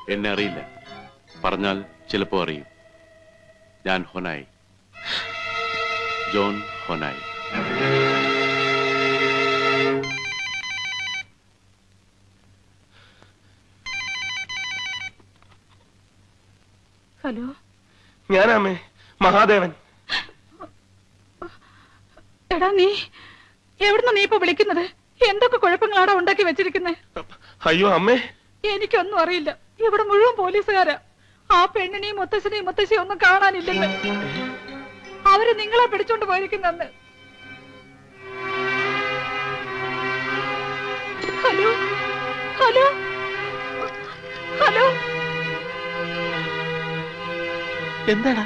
എന്നെ അറിയില്ല പറഞ്ഞാൽ ചിലപ്പോ അറിയും ഞാൻ ഹൊനായി ജോൺ ഹൊനായി ഹലോ ഞാനാമേ മഹാദേവൻ എടാ നീ എവിടുന്ന നീ ഇപ്പൊ വിളിക്കുന്നത് എന്തൊക്കെ കുഴപ്പങ്ങളാടാ ഉണ്ടാക്കി വെച്ചിരിക്കുന്നത് അയ്യോ അമ്മേ എനിക്കൊന്നും അറിയില്ല ഇവിടെ മുഴുവൻ പോലീസുകാരാ ആ പെണ്ണിനെയും മുത്തശ്ശനെയും മുത്തശ്ശിയും ഒന്നും കാണാനില്ലെന്ന് അവര് നിങ്ങളെ പിടിച്ചോണ്ട് പോയിരിക്കുന്നെന്ന് ഹലോ ഹലോ ഹലോ എന്താടാ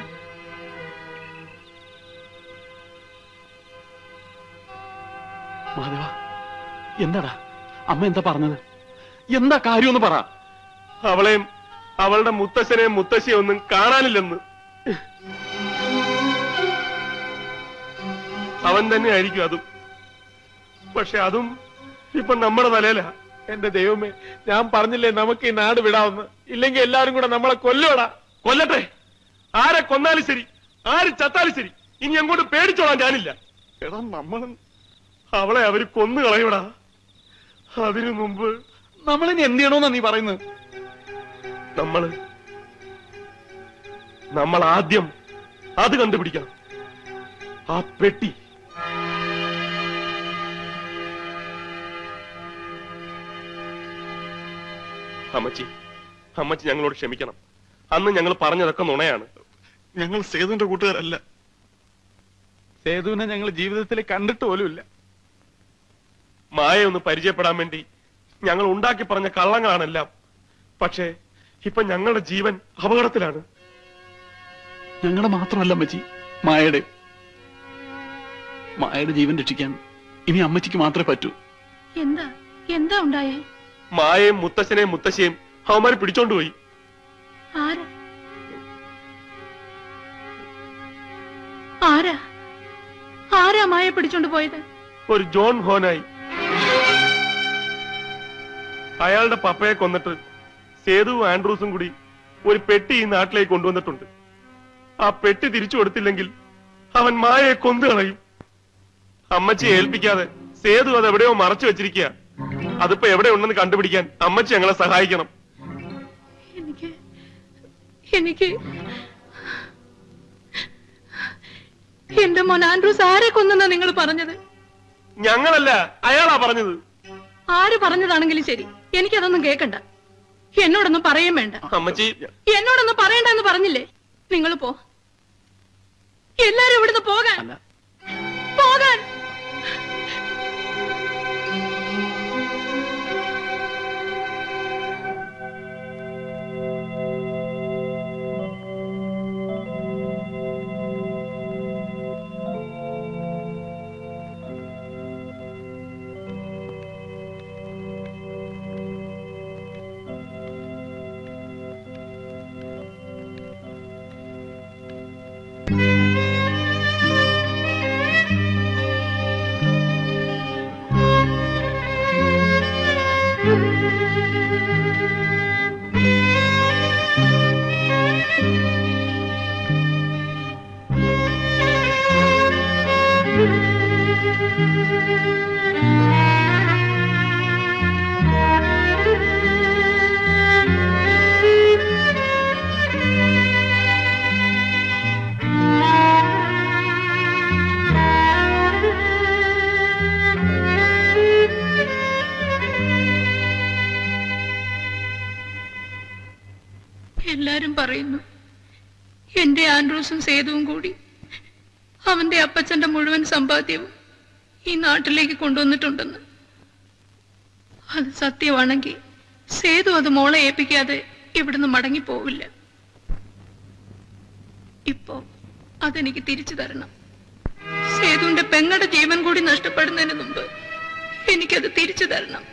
മാധവ എന്താടാ അമ്മ എന്താ പറഞ്ഞത് എന്താ കാര്യമെന്ന് പറ അവളെയും അവളുടെ മുത്തശ്ശനെയും മുത്തശ്ശിയും ഒന്നും കാണാനില്ലെന്ന് അവൻ തന്നെ ആയിരിക്കും അതും പക്ഷെ അതും ഇപ്പൊ നമ്മുടെ തലയിലാ എന്റെ ദൈവമേ ഞാൻ പറഞ്ഞില്ലേ നമുക്ക് ഈ നാട് വിടാവുന്ന ഇല്ലെങ്കിൽ എല്ലാരും കൂടെ നമ്മളെ കൊല്ലുവടാ കൊല്ലട്ടെ ആരെ കൊന്നാലും ശരി ആര് ചത്താലും ശരി ഇനി അങ്ങോട്ട് പേടിച്ചോളാൻ ഞാനില്ല എടാ നമ്മൾ അവളെ അവര് കൊന്നു കളയൂടാ അതിനു മുമ്പ് നമ്മളിനി എന്ത് ചെയ്യണമെന്നാ നീ പറയുന്നത് നമ്മള് നമ്മൾ ആദ്യം അത് കണ്ടുപിടിക്കണം ആ പെട്ടി അമ്മച്ചി അമ്മച്ചി ഞങ്ങളോട് ക്ഷമിക്കണം അന്ന് ഞങ്ങൾ പറഞ്ഞതൊക്കെ നുണയാണ് ഞങ്ങൾ സേതുവിന്റെ കൂട്ടുകാരല്ല സേതുവിനെ ഞങ്ങൾ ജീവിതത്തിൽ കണ്ടിട്ട് പോലുമില്ല മായെ ഒന്ന് പരിചയപ്പെടാൻ വേണ്ടി ഞങ്ങൾ ഉണ്ടാക്കി പറഞ്ഞ കള്ളങ്ങളാണെല്ലാം പക്ഷേ ഇപ്പൊ ഞങ്ങളുടെ ജീവൻ അപകടത്തിലാണ് ഞങ്ങളുടെ മാത്രമല്ല അമ്മച്ചി മായയുടെ മായയുടെ ജീവൻ രക്ഷിക്കാൻ ഇനി അമ്മച്ചിക്ക് മാത്രമേ പറ്റൂ എന്താ എന്താ ഉണ്ടായേ മായയും മുത്തശ്ശനെയും മുത്തശ്ശിയും അവന്മാര് പിടിച്ചോണ്ടുപോയി ആരാ ആരാ ആരാ മായ പിടിച്ചോണ്ട് പോയത് ഒരു ജോൺ ഹോനായി അയാളുടെ പപ്പയെ കൊന്നിട്ട് സേതുവും ആൻഡ്രൂസും കൂടി ഒരു പെട്ടി ഈ നാട്ടിലേക്ക് കൊണ്ടുവന്നിട്ടുണ്ട് ആ പെട്ടി തിരിച്ചു കൊടുത്തില്ലെങ്കിൽ അവൻ മായയെ കൊന്നു കളയും അമ്മച്ചിയെ ഏൽപ്പിക്കാതെ സേതു അത് എവിടെയോ മറച്ചു വെച്ചിരിക്കുക അതിപ്പോ എവിടെ ഉണ്ടെന്ന് കണ്ടുപിടിക്കാൻ അമ്മച്ചി ഞങ്ങളെ സഹായിക്കണം എനിക്ക് എനിക്ക് എന്റെ മോൻ ആൻഡ്രൂസ് ആരെ കൊന്നെന്നാ നിങ്ങൾ പറഞ്ഞത് ഞങ്ങളല്ല അയാളാ പറഞ്ഞത് ആര് പറഞ്ഞതാണെങ്കിലും ശരി എനിക്കതൊന്നും കേക്കണ്ട എന്നോടൊന്നും പറയും വേണ്ട അമ്മച്ചി എന്നോടൊന്നും പറയണ്ടെന്ന് പറഞ്ഞില്ലേ നിങ്ങൾ പോ എല്ലാരും ഇവിടുന്ന് പോകാൻ പോകാൻ എല്ലാരും പറയുന്നു എന്റെ ആൻഡ്രൂസും സേതുവും കൂടി അവന്റെ അപ്പച്ചന്റെ മുഴുവൻ സമ്പാദ്യവും ഈ നാട്ടിലേക്ക് കൊണ്ടുവന്നിട്ടുണ്ടെന്ന് അത് സത്യമാണെങ്കിൽ സേതു അത് മോളെ ഏൽപ്പിക്കാതെ ഇവിടുന്ന് മടങ്ങി പോവില്ല ഇപ്പോ അതെനിക്ക് തിരിച്ചു തരണം സേതുവിന്റെ പെങ്ങടെ ജീവൻ കൂടി നഷ്ടപ്പെടുന്നതിന് മുമ്പ് എനിക്കത് തിരിച്ചു തരണം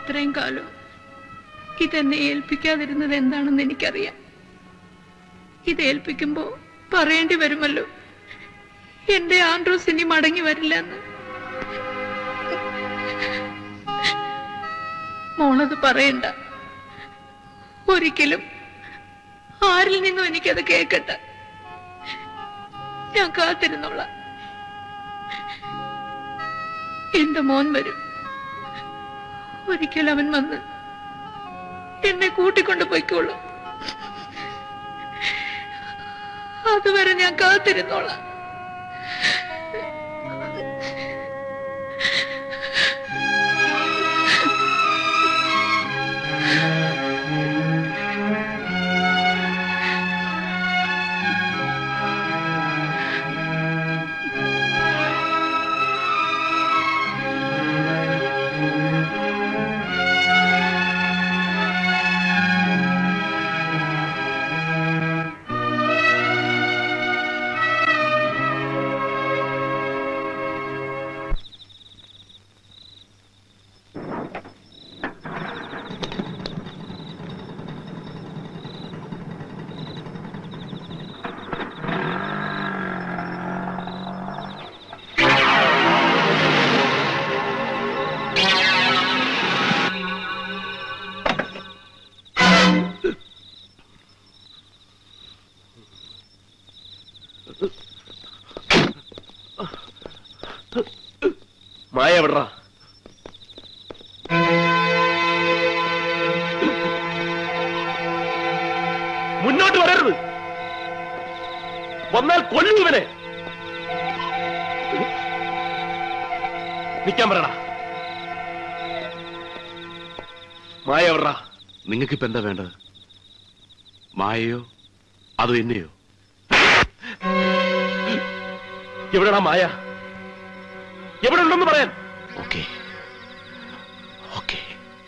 ഇത്രയും കാലം ഇതെന്നെ ഏൽപ്പിക്കാതിരുന്നത് എന്താണെന്ന് എനിക്കറിയാം ഇത് ഏൽപ്പിക്കുമ്പോ പറയേണ്ടി വരുമല്ലോ എന്റെ ആൻഡ്രോസ് ഇനി മടങ്ങി വരില്ല എന്ന് മോളത് പറയണ്ട ഒരിക്കലും ആരിൽ നിന്നും എനിക്കത് കേക്കട്ടെ ഞാൻ കാത്തിരുന്നോളാം എന്റെ മോൻ വരും ഒരിക്കൽ അവൻ വന്ന് എന്നെ കൂട്ടിക്കൊണ്ടു പോയിക്കോളും അതുവരെ ഞാൻ കാത്തിരുന്നോളാം മായ എവിടാ മുന്നോട്ട് വരരുത് വന്നാൽ കൊല്ലു ഇവനെ നിക്കാൻ പറയടാ മായ എവിടാ നിങ്ങൾക്കിപ്പോ എന്താ വേണ്ടത് മായയോ അതോ എന്നെയോ എവിടെടാ മായ എവിടെ ഉണ്ടെന്ന് പറയാൻ ഓക്കെ ഓക്കെ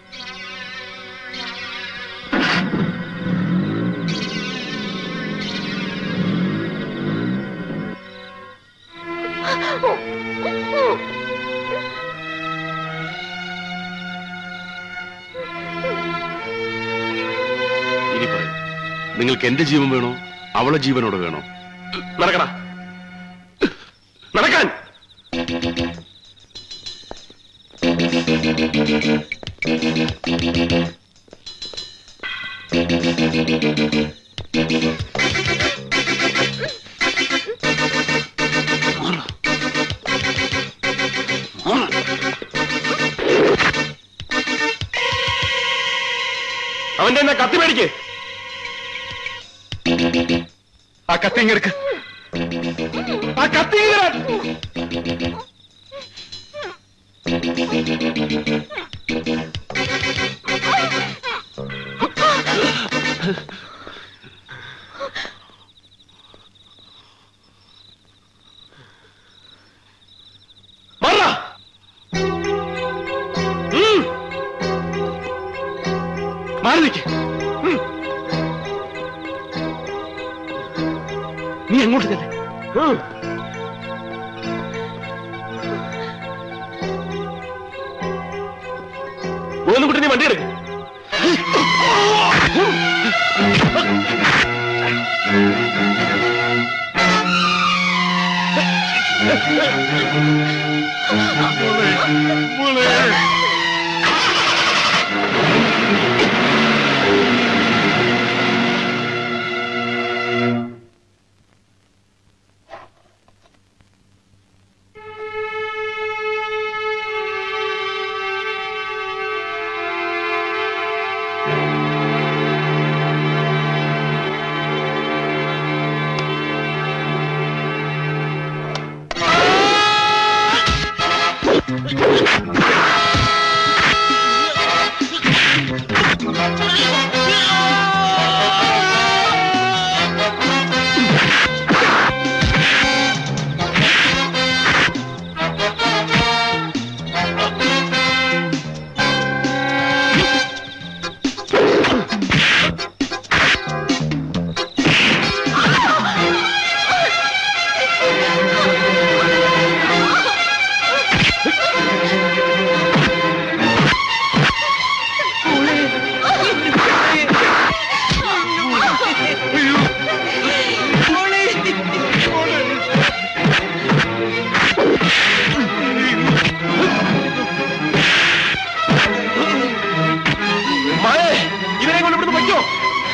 ഇനി പറയൂ നിങ്ങൾക്ക് എന്റെ ജീവൻ വേണോ അവളെ ജീവനോട് വേണോ നടക്കടാ നടക്കാൻ അവന്റെ എന്നാ കത്തി മേടിക്ക് ആ കത്തി ഇങ്ങെടുക്ക് ആ കത്തി ഇങ്ങെടാ. മാറാ. ഉം. മാറി നിൽക്ക് നീ എങ്ങോട്ട് തന്നെ ഒന്ന് കുട്ടി നീ വണ്ടി എടുക്ക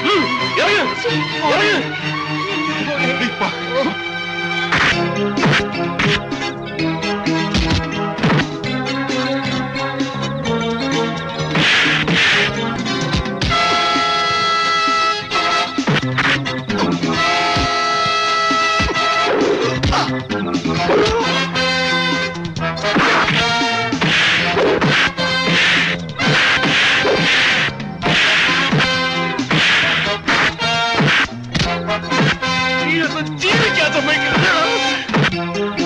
ജീവിക്കാൻ സമ്മതിക്കില്ല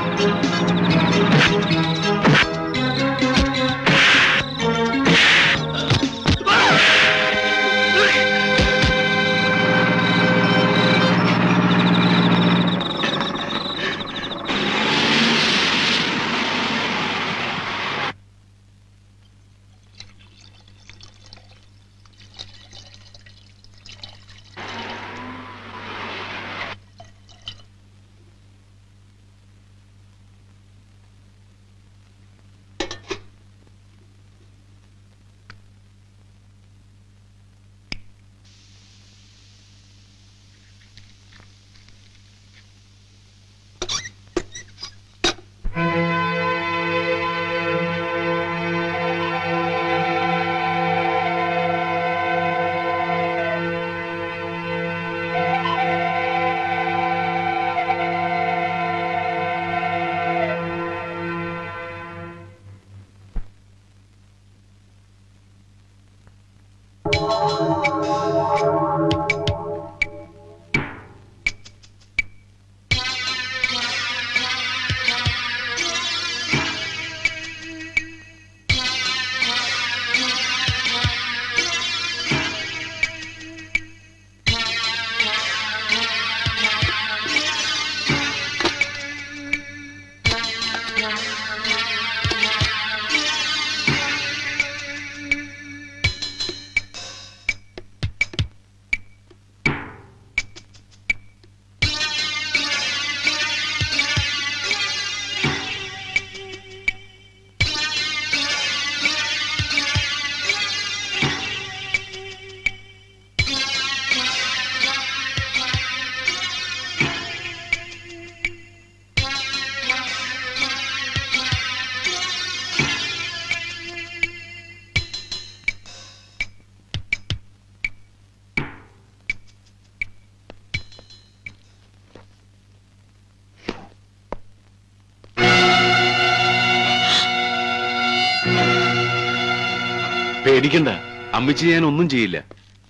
പേടിക്കണ്ട അമ്മച്ചി ഞാൻ ഒന്നും ചെയ്യില്ല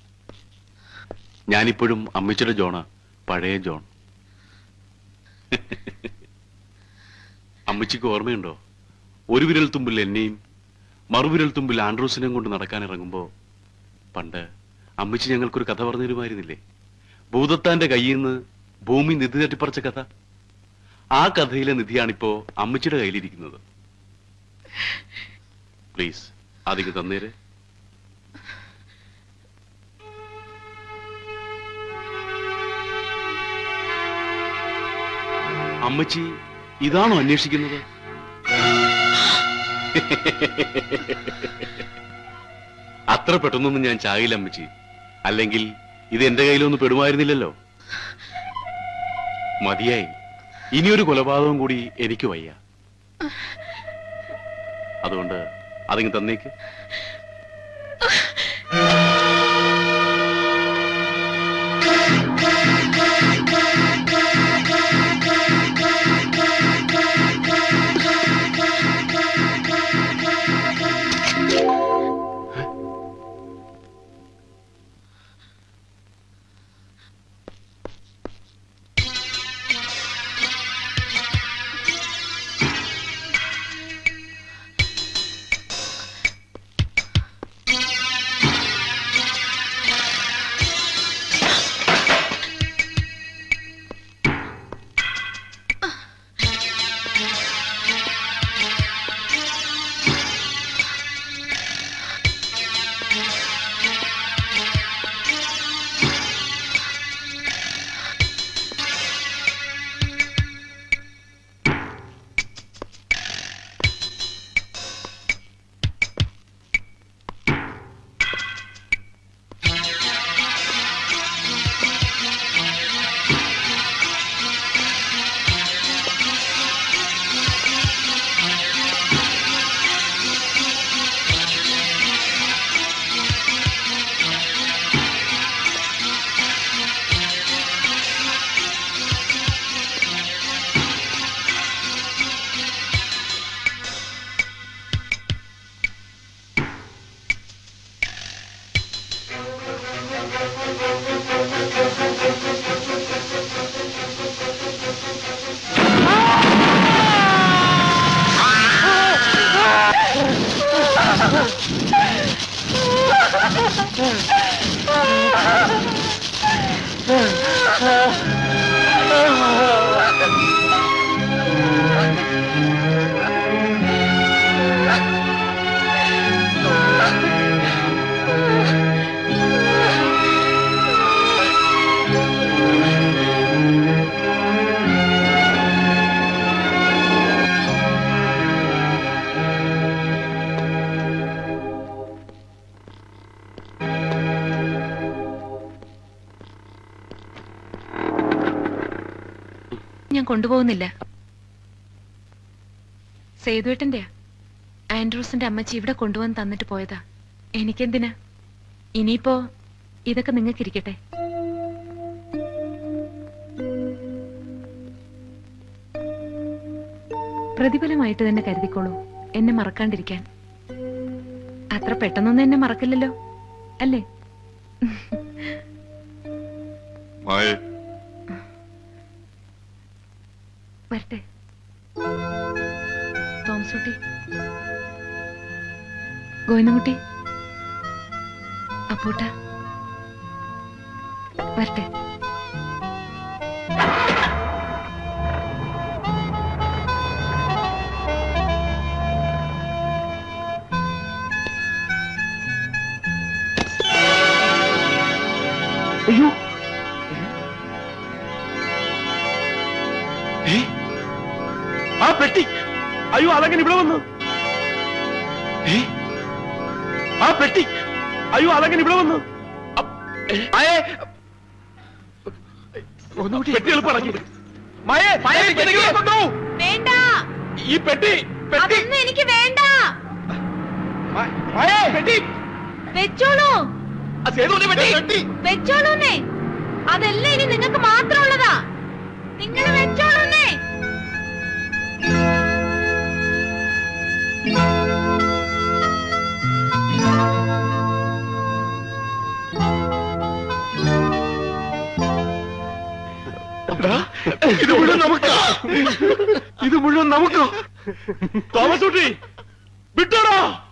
ഞാനിപ്പോഴും അമ്മച്ചിയുടെ ജോണാ പഴയ ജോൺ അമ്മച്ചിക്ക് ഓർമ്മയുണ്ടോ ഒരു വിരൽ തുമ്പിൽ എന്നെയും മറുവിരൽ തുമ്പിൽ ആൻഡ്രൂസിനെയും കൊണ്ട് നടക്കാൻ ഇറങ്ങുമ്പോ പണ്ട് അമ്മച്ചി ഞങ്ങൾക്കൊരു കഥ പറഞ്ഞു തരുമായിരുന്നില്ലേ ഭൂതത്താന്റെ കയ്യിൽ നിന്ന് ഭൂമി നിധി തട്ടിപ്പറിച്ച കഥ ആ കഥയിലെ നിധിയാണിപ്പോ അമ്മച്ചിയുടെ കയ്യിലിരിക്കുന്നത് പ്ലീസ് അതിക്ക് തന്നേര് അമ്മച്ചി ഇതാണോ അന്വേഷിക്കുന്നത് അത്ര പെട്ടെന്നൊന്നും ഞാൻ ചാകില്ല അമ്മച്ചി അല്ലെങ്കിൽ ഇത് എന്റെ കയ്യിലൊന്നും പെടുമായിരുന്നില്ലല്ലോ മതിയായി ഇനിയൊരു കൊലപാതകം കൂടി എനിക്ക് വയ്യ അതുകൊണ്ട് അതിങ്ങ് തന്നേക്ക് ഞാൻ കൊണ്ടുപോകുന്നില്ല സേതുവേട്ടന്റെയാ ആൻഡ്രൂസിന്റെ അമ്മച്ചി ഇവിടെ കൊണ്ടുവന്ന് തന്നിട്ട് പോയതാ എനിക്കെന്തിനാ ഇനിയിപ്പോ ഇതൊക്കെ നിങ്ങൾക്കിരിക്കട്ടെ പ്രതിഫലമായിട്ട് തന്നെ കരുതിക്കോളൂ എന്നെ മറക്കാണ്ടിരിക്കാൻ അത്ര പെട്ടെന്നൊന്നും എന്നെ മറക്കില്ലല്ലോ അല്ലേ മായേ വരട്ടെ തോമസുട്ടി ഗോവിന്ദൻകുട്ടി അപ്പൂട്ട വരട്ടെ അയ്യോ ഏ? ആ പെട്ടി അയ്യോ അതെങ്ങനെ ഇവിടെ വന്നു ഏ? ആ പെട്ടി അയ്യോ അതെങ്ങനെ ഇവിടെ വന്നു അപ്പ്, ഏ? പെട്ടി എളുപ്പമാക്കി മയേ മയേ പെട്ടി കൊണ്ടുപോ. വേണ്ട ഈ പെട്ടി പെട്ടി അതൊന്നും എനിക്ക് വേണ്ട മ- മയേ പെട്ടി വെച്ചോളൂ ആ സേതുവിന്റെ പെട്ടി പെട്ടി വെച്ചോളൂന്നേ അതെല്ലാം ഇനി നിങ്ങൾക്ക് മാത്രമുള്ളതാ നിങ്ങൾ വെച്ചോളൂന്നേ ഇത് മുഴുവൻ നമുക്ക് ഇത് മുഴുവൻ നമുക്ക് തോമസ് കുട്ടി വിട്ടോടാ